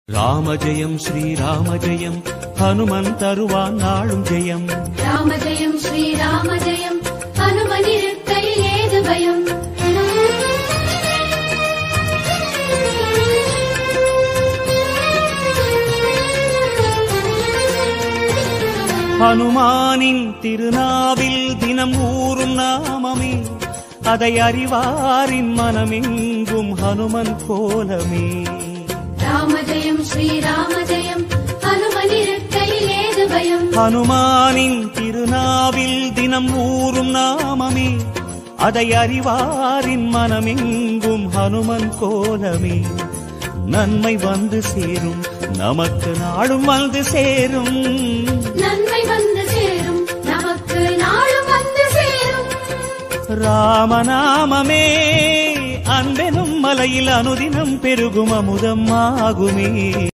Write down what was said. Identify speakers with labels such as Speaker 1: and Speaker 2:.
Speaker 1: ராம ஜெயம் ஸ்ரீராம ஜெயம் ஹனுமன் தருவான் நாளும் ஜெயம்
Speaker 2: ராம ஜெயம் ஸ்ரீராம ஜெயம் ஹனுமனிருக்கையில் ஏது பயம்
Speaker 1: ஹனுமானின் திருநாவில் தினம் ஊறும் நாமமே அதை அறிவாரின் மனமெங்கும் ஹனுமன் கோலமே
Speaker 2: ராம ஜெயம் ஸ்ரீராம ஜெயம் ஹனுமனிருக்கையில் ஏது பயம்
Speaker 1: ஹனுமானின் திருநாவில் தினம் ஊறும் நாமமே அதை அறிவாரின் மனமெங்கும் ஹனுமன் கோலமே நன்மை வந்து சேரும் நமக்கு நாடும் வந்து சேரும்
Speaker 2: நன்மை வந்து சேரும் நமக்கு நாளும் வந்து சேரும்
Speaker 1: ராமநாமமே அன்பெனும் மலையில் அனுதினம் பெருகும் அமுதம் ஆகுமே